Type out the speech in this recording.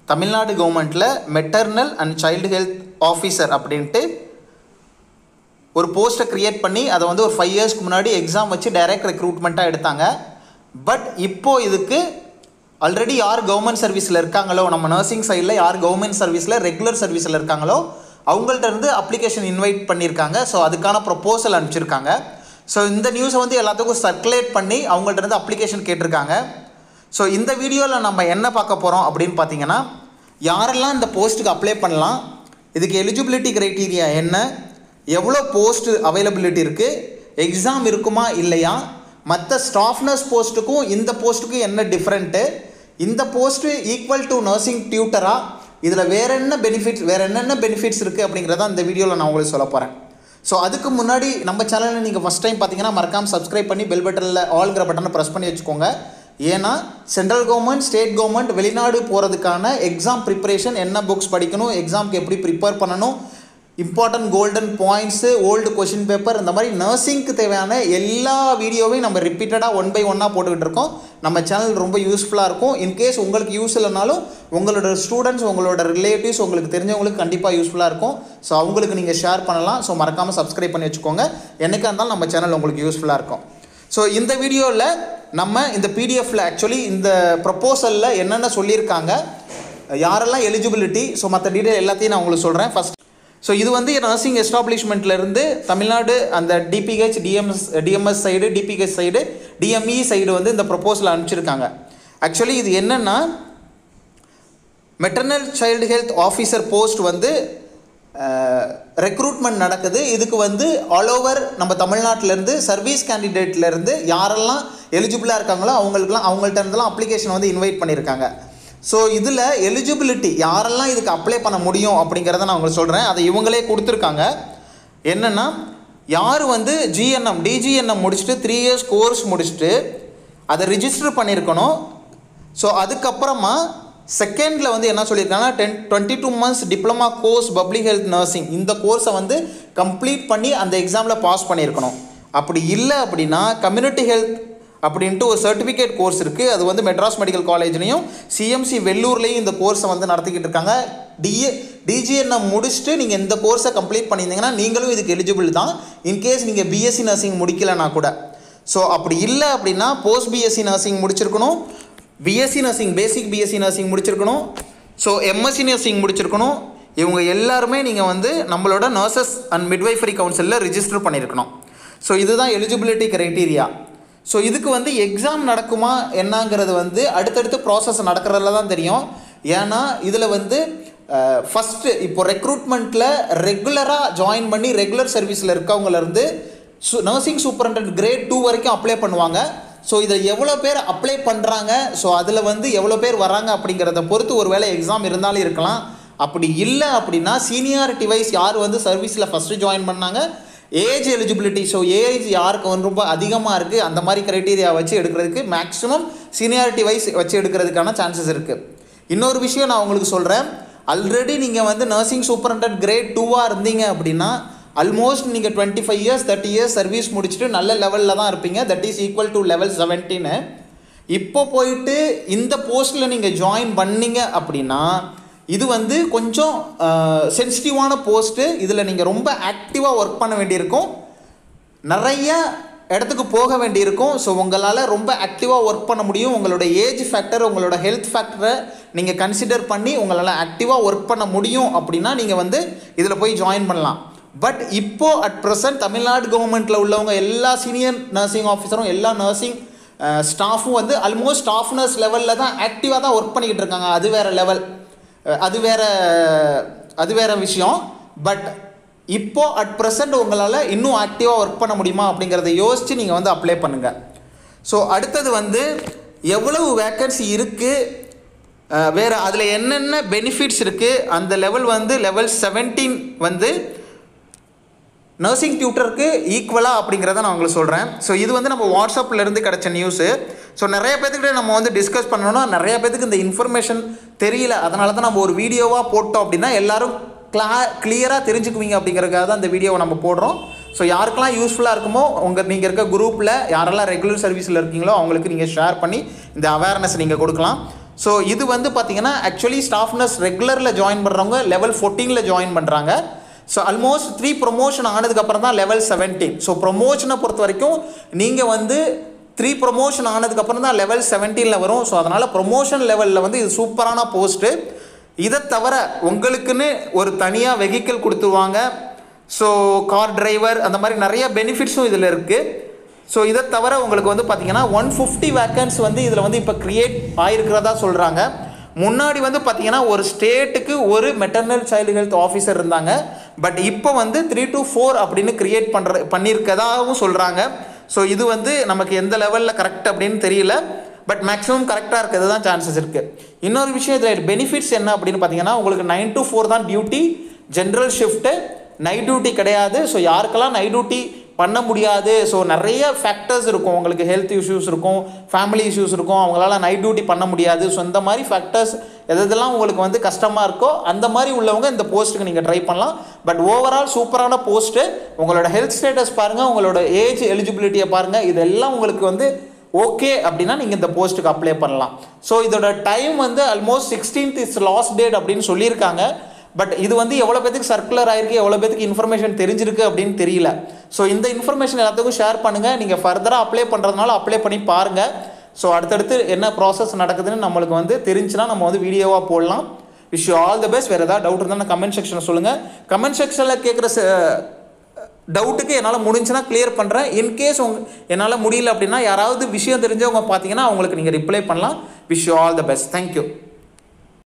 தமிழ்நாடு கவர்மெண்ட்டில் maternal and child health officer அப்படின்ட்டு ஒரு போஸ்ட்டை க்ரியேட் பண்ணி அதை வந்து ஒரு ஃபைவ் இயர்ஸ்க்கு முன்னாடி எக்ஸாம் வச்சு டைரக்ட் ரெக்ரூட்மெண்ட்டாக எடுத்தாங்க பட் இப்போது இதுக்கு ஆல்ரெடி யார் கவர்மெண்ட் சர்வீஸில் இருக்காங்களோ நம்ம நர்சிங் சைடில் யார் கவர்மெண்ட் சர்வீஸில் ரெகுலர் சர்வீஸில் இருக்காங்களோ அவங்கள்ட்ட இருந்து அப்ளிகேஷன் இன்வைட் பண்ணியிருக்காங்க ஸோ அதுக்கான ப்ரொப்போசல் அனுப்பிச்சிருக்காங்க ஸோ இந்த நியூஸை வந்து எல்லாத்துக்கும் சர்க்குலேட் பண்ணி அவங்கள்ட்ட இருந்து அப்ளிகேஷன் கேட்டிருக்காங்க ஸோ இந்த வீடியோவில் நம்ம என்ன பார்க்க போகிறோம் அப்படின்னு பார்த்தீங்கன்னா யாரெல்லாம் இந்த போஸ்ட்டுக்கு அப்ளை பண்ணலாம் இதுக்கு எலிஜிபிலிட்டி க்ரைட்டீரியா என்ன எவ்வளோ போஸ்ட் அவைலபிலிட்டி இருக்குது எக்ஸாம் இருக்குமா இல்லையா மற்ற ஸ்டாஃப் நர்ஸ் போஸ்ட்டுக்கும் இந்த போஸ்ட்டுக்கும் என்ன டிஃப்ரெண்ட்டு இந்த போஸ்ட்டு ஈக்குவல் டு நர்சிங் டியூட்டரா இதில் வேற என்ன பெனிஃபிட்ஸ் வேறு என்னென்ன பெனிஃபிட்ஸ் இருக்குது அப்படிங்கிறத இந்த வீடியோவில் நான் உங்களுக்கு சொல்ல போகிறேன் ஸோ அதுக்கு முன்னாடி நம்ம சேனலில் நீங்கள் ஃபஸ்ட் டைம் பார்த்தீங்கன்னா மறக்காமல் சப்ஸ்கிரைப் பண்ணி பெல் பட்டனில் ஆல்கிற பட்டனை ப்ரெஸ் பண்ணி வச்சுக்கோங்க ஏன்னா சென்ட்ரல் கவர்மெண்ட் ஸ்டேட் கவர்மெண்ட் வெளிநாடு போகிறதுக்கான எக்ஸாம் ப்ரிப்பரேஷன் என்ன புக்ஸ் படிக்கணும் எக்ஸாம்க்கு எப்படி ப்ரிப்பேர் பண்ணணும் important golden points old question paper இந்த மாதிரி நர்சிங்க்கு தேவையான எல்லா வீடியோவையும் நம்ம ரிப்பீட்டடாக ஒன் பை ஒன்னாக போட்டுக்கிட்டு இருக்கோம் நம்ம சேனல் ரொம்ப யூஸ்ஃபுல்லாக இருக்கும் இன்கேஸ் உங்களுக்கு யூஸ் இல்லைனாலும் உங்களோட ஸ்டூடெண்ட்ஸ் உங்களோட ரிலேட்டிவ்ஸ் உங்களுக்கு தெரிஞ்சவங்களுக்கு கண்டிப்பாக யூஸ்ஃபுல்லாக இருக்கும் ஸோ அவங்களுக்கு நீங்கள் ஷேர் பண்ணலாம் ஸோ மறக்காமல் சப்ஸ்கிரைப் பண்ணி வச்சுக்கோங்க என்னைக்காக இருந்தாலும் நம்ம சேனல் உங்களுக்கு யூஸ்ஃபுல்லாக இருக்கும் ஸோ இந்த வீடியோவில் நம்ம இந்த பிடிஎஃப்பில் ஆக்சுவலி இந்த ப்ரப்போசலில் என்னென்ன சொல்லியிருக்காங்க யாரெல்லாம் எலிஜிபிலிட்டி ஸோ மற்ற டீட்டெயில் எல்லாத்தையும் நான் உங்களுக்கு சொல்கிறேன் ஃபஸ்ட் ஸோ இது வந்து நர்சிங் எஸ்டாப்ளிஷ்மெண்ட்லேருந்து தமிழ்நாடு அந்த DPH DMS DMS side DPH side DME side வந்து இந்த ப்ரப்போசல் அனுப்பிச்சிருக்காங்க ஆக்சுவலி இது என்னென்னா maternal child health officer post வந்து ரெக்ரூட்மெண்ட் நடக்குது இதுக்கு வந்து ஆல் ஓவர் நம்ம தமிழ்நாட்டிலேருந்து சர்வீஸ் கேண்டிடேட்லேருந்து யாரெல்லாம் எலிஜிபிளாக இருக்காங்களோ அவங்களுக்குலாம் அவங்கள்ட்ட இருந்தெல்லாம் அப்ளிகேஷன் வந்து இன்வைட் பண்ணியிருக்காங்க ஸோ இதில் எலிஜிபிலிட்டி யாரெல்லாம் இதுக்கு அப்ளை பண்ண முடியும் அப்படிங்கிறத நான் உங்களுக்கு சொல்கிறேன் அதை இவங்களே கொடுத்துருக்காங்க என்னென்னா யார் வந்து ஜிஎன்எம் டிஜிஎன்எம் முடிச்சுட்டு த்ரீ இயர்ஸ் கோர்ஸ் முடிச்சுட்டு அதை ரிஜிஸ்டர் பண்ணியிருக்கணும் ஸோ அதுக்கப்புறமா செகண்டில் வந்து என்ன சொல்லியிருக்காங்கன்னா ten twenty two months diploma course public health nursing இந்த கோர்ஸை வந்து கம்ப்ளீட் பண்ணி அந்த எக்ஸாமில் பாஸ் பண்ணியிருக்கணும் அப்படி இல்லை அப்படின்னா கம்யூனிட்டி ஹெல்த் அப்படின்ட்டு ஒரு சர்டிஃபிகேட் கோர்ஸ் இருக்குது அது வந்து மெட்ராஸ் மெடிக்கல் காலேஜ்லேயும் சிஎம்சி வெள்ளூர்லேயும் இந்த கோர்ஸை வந்து நடத்திக்கிட்டு இருக்காங்க டிஏ டிஜிஎன்எம் முடிச்சுட்டு நீங்கள் இந்த கோர்ஸை கம்ப்ளீட் பண்ணியிருந்தீங்கன்னா நீங்களும் இதுக்கு எலிஜிபிள் தான் இன்கேஸ் நீங்கள் பிஎஸ்சி நர்சிங் முடிக்கலைன்னா கூட ஸோ அப்படி இல்லை அப்படின்னா போஸ்ட் பிஎஸ்சி நர்சிங் முடிச்சிருக்கணும் BSc nursing basic BSc nursing முடிச்சிருக்கணும் ஸோ எம்எஸ்சி நர்சிங் முடிச்சிருக்கணும் இவங்க எல்லாருமே நீங்கள் வந்து நம்மளோட நர்சஸ் அண்ட் மிட்வைஃபரி கவுன்சிலில் ரிஜிஸ்டர் பண்ணியிருக்கணும் ஸோ இதுதான் எலிஜிபிலிட்டி க்ரைட்டீரியா ஸோ இதுக்கு வந்து எக்ஸாம் நடக்குமா என்னங்கிறது வந்து அடுத்தடுத்து ப்ராசஸ் நடக்கிறதுல தான் தெரியும் ஏன்னா இதில் வந்து ஃபஸ்ட்டு இப்போ ரெக்ரூட்மெண்ட்டில் ரெகுலராக ஜாயின் பண்ணி ரெகுலர் சர்வீஸில் இருக்கவங்கலேருந்து சு நர்சிங் சூப்பரண்ட் கிரேட் டூ வரைக்கும் அப்ளை பண்ணுவாங்க ஸோ இதில் எவ்வளோ பேர் அப்ளை பண்ணுறாங்க ஸோ அதில் வந்து எவ்வளோ பேர் வராங்க அப்படிங்கிறத பொறுத்து ஒரு வேளை எக்ஸாம் இருந்தாலும் இருக்கலாம் அப்படி இல்லை அப்படின்னா சீனியாரிட்டி வைஸ் யார் வந்து சர்வீஸில் ஃபஸ்ட்டு ஜாயின் பண்ணாங்க ஏஜ் எலிஜிபிலிட்டி ஸோ ஏஜ் யாருக்கு வந்து ரொம்ப அதிகமாக இருக்குது அந்த மாதிரி க்ரைட்டீரியா வச்சு எடுக்கிறதுக்கு மேக்ஸிமம் சீனியாரிட்டி வைஸ் வச்சு எடுக்கிறதுக்கான சான்சஸ் இருக்குது இன்னொரு விஷயம் நான் உங்களுக்கு சொல்கிறேன் ஆல்ரெடி நீங்கள் வந்து நர்சிங் சூப்பரண்டன்ட் கிரேட் டூவாக இருந்தீங்க அப்படின்னா ஆல்மோஸ்ட் நீங்கள் twenty five years thirty years service முடிச்சுட்டு நல்ல லெவலில் தான் இருப்பீங்க that is equal to level செவன்டீன்னு இப்போ போயிட்டு இந்த போஸ்ட்டில் நீங்கள் ஜாயின் பண்ணீங்க அப்படின்னா இது வந்து கொஞ்சம் சென்சிட்டிவான போஸ்ட்டு இதில் நீங்கள் ரொம்ப ஆக்டிவாக ஒர்க் பண்ண வேண்டியிருக்கும் நிறைய இடத்துக்கு போக வேண்டியிருக்கும் ஸோ உங்களால் ரொம்ப ஆக்டிவாக ஒர்க் பண்ண முடியும் உங்களோட ஏஜ் ஃபேக்டர் உங்களோட ஹெல்த் ஃபேக்டரை நீங்கள் கன்சிடர் பண்ணி உங்களால் ஆக்டிவாக ஒர்க் பண்ண முடியும் அப்படின்னா நீங்கள் வந்து இதில் போய் ஜாயின் பண்ணலாம் பட் இப்போது அட் ப்ரெசன்ட் தமிழ்நாடு கவர்மெண்ட்டில் உள்ளவங்க எல்லா சீனியர் நர்சிங் ஆஃபீஸரும் எல்லா நர்சிங் ஸ்டாஃபும் வந்து ஆல்மோஸ்ட் ஸ்டாஃப் நர்ஸ் லெவலில் தான் ஆக்டிவாக தான் ஒர்க் பண்ணிக்கிட்டு இருக்காங்க அது வேறு லெவல் அது வேற அது வேற விஷயம் பட் இப்போ அட் ப்ரெசண்ட் உங்களால் இன்னும் ஆக்டிவாக ஒர்க் பண்ண முடியுமா அப்படிங்கிறத யோசித்து நீங்கள் வந்து அப்ளை பண்ணுங்கள் ஸோ அடுத்தது வந்து எவ்வளவு வேக்கன்சி இருக்குது வேறு அதில் என்னென்ன பெனிஃபிட்ஸ் இருக்குது அந்த லெவல் வந்து லெவல் செவன்டீன் வந்து நர்சிங் டியூட்டருக்கு ஈக்குவலாக அப்படிங்கிறத நான் உங்களுக்கு சொல்கிறேன் ஸோ இது வந்து நம்ம வாட்ஸ்அப்லேருந்து கிடச்ச நியூஸு ஸோ நிறைய பேத்துக்கிட்ட நம்ம வந்து டிஸ்கஸ் பண்ணணும்னா நிறைய பேத்துக்கு இந்த இன்ஃபர்மேஷன் தெரியல அதனால தான் நம்ம ஒரு வீடியோவாக போட்டோம் அப்படின்னா எல்லாரும் கிளா கிளியராக தெரிஞ்சுக்குவீங்க அப்படிங்கிறதுக்காக தான் இந்த வீடியோவை நம்ம போடுறோம் ஸோ யாருக்கெல்லாம் யூஸ்ஃபுல்லாக இருக்குமோ உங்கள் நீங்கள் இருக்க குரூப்பில் யாரெல்லாம் ரெகுலர் சர்வீஸில் இருக்கீங்களோ அவங்களுக்கு நீங்கள் ஷேர் பண்ணி இந்த அவேர்னஸ் நீங்கள் கொடுக்கலாம் ஸோ இது வந்து பார்த்தீங்கன்னா ஆக்சுவலி ஸ்டாஃப் நர்ஸ் ரெகுலரில் ஜாயின் பண்ணுறவங்க லெவல் ஃபோர்டீனில் ஜாயின் பண்ணுறாங்க ஸோ ஆல்மோஸ்ட் த்ரீ ப்ரொமோஷன் ஆனதுக்கப்புறம் தான் லெவல் செவன்டீன் ஸோ ப்ரொமோஷனை பொறுத்த வரைக்கும் நீங்கள் வந்து த்ரீ ப்ரொமோஷன் ஆனதுக்கப்புறம் தான் லெவல் செவன்டீனில் வரும் ஸோ அதனால் ப்ரொமோஷன் லெவலில் வந்து இது சூப்பரான போஸ்ட்டு இதை தவிர உங்களுக்குன்னு ஒரு தனியாக வெஹிக்கிள் கொடுத்துருவாங்க ஸோ கார் டிரைவர் அந்த மாதிரி நிறைய பெனிஃபிட்ஸும் இதில் இருக்குது ஸோ இதை தவிர உங்களுக்கு வந்து பார்த்தீங்கன்னா ஒன் ஃபிஃப்டி வேக்கன்ஸ் வந்து இதில் வந்து இப்போ க்ரியேட் ஆயிருக்கிறதா சொல்கிறாங்க முன்னாடி வந்து பார்த்தீங்கன்னா ஒரு ஸ்டேட்டுக்கு ஒரு மெட்டர்னல் சைல்டு ஹெல்த் ஆஃபீஸர் இருந்தாங்க பட் இப்போ வந்து த்ரீ to ஃபோர் அப்படின்னு க்ரியேட் பண்ணுற பண்ணியிருக்கதாகவும் சொல்கிறாங்க ஸோ இது வந்து நமக்கு எந்த லெவலில் கரெக்ட் அப்படின்னு தெரியல பட் மேக்ஸிமம் கரெக்டாக இருக்கிறது தான் சான்சஸ் இருக்குது இன்னொரு விஷயம் இதில் பெனிஃபிட்ஸ் என்ன அப்படின்னு பார்த்தீங்கன்னா உங்களுக்கு நைன் to ஃபோர் தான் duty general shift night duty கிடையாது ஸோ யாருக்கெல்லாம் நைட் டியூட்டி பண்ண முடியாது ஸோ நிறைய ஃபேக்டர்ஸ் இருக்கும் உங்களுக்கு ஹெல்த் இஷ்யூஸ் இருக்கும் ஃபேமிலி இஷ்யூஸ் இருக்கும் அவங்களால நைட் டியூட்டி பண்ண முடியாது ஸோ இந்த மாதிரி ஃபேக்டர்ஸ் எதெல்லாம் உங்களுக்கு வந்து கஷ்டமாக இருக்கோ அந்த மாதிரி உள்ளவங்க இந்த போஸ்ட்டுக்கு நீங்கள் ட்ரை பண்ணலாம் பட் ஓவரால் சூப்பரான போஸ்ட்டு உங்களோட ஹெல்த் ஸ்டேட்டஸ் பாருங்கள் உங்களோட ஏஜ் எலிஜிபிலிட்டியை பாருங்கள் இதெல்லாம் உங்களுக்கு வந்து ஓகே அப்படின்னா நீங்கள் இந்த போஸ்ட்டுக்கு அப்ளை பண்ணலாம் ஸோ இதோட டைம் வந்து almost sixteenth is last date அப்படின்னு சொல்லியிருக்காங்க பட் இது வந்து எவ்வளோ பேத்துக்கு சர்க்குலர் ஆயிருக்கு எவ்வளோ பேத்துக்கு இன்ஃபர்மேஷன் தெரிஞ்சிருக்கு அப்படின்னு தெரியல ஸோ இந்த இன்ஃபர்மேஷன் எல்லாத்துக்கும் ஷேர் பண்ணுங்கள் நீங்கள் ஃபர்தராக அப்ளை பண்ணுறதுனால அப்ளை பண்ணி பாருங்கள் ஸோ அடுத்தடுத்து என்ன ப்ராசஸ் நடக்குதுன்னு நம்மளுக்கு வந்து தெரிஞ்சுன்னா நம்ம வந்து வீடியோவாக போடலாம் விஷ் ஆல் த பெஸ்ட் வேறு ஏதாவது டவுட் இருந்தால் கமெண்ட் செக்ஷனில் சொல்லுங்கள் கமெண்ட் செக்ஷனில் கேட்குற டவுட்டுக்கு என்னால் முடிஞ்சுன்னா கிளியர் பண்ணுறேன் இன்கேஸ் உங்க என்னால் முடியல அப்படின்னா யாராவது விஷயம் தெரிஞ்சவங்க பார்த்தீங்கன்னா அவங்களுக்கு நீங்கள் ரிப்ளை பண்ணலாம் wish all the best thank you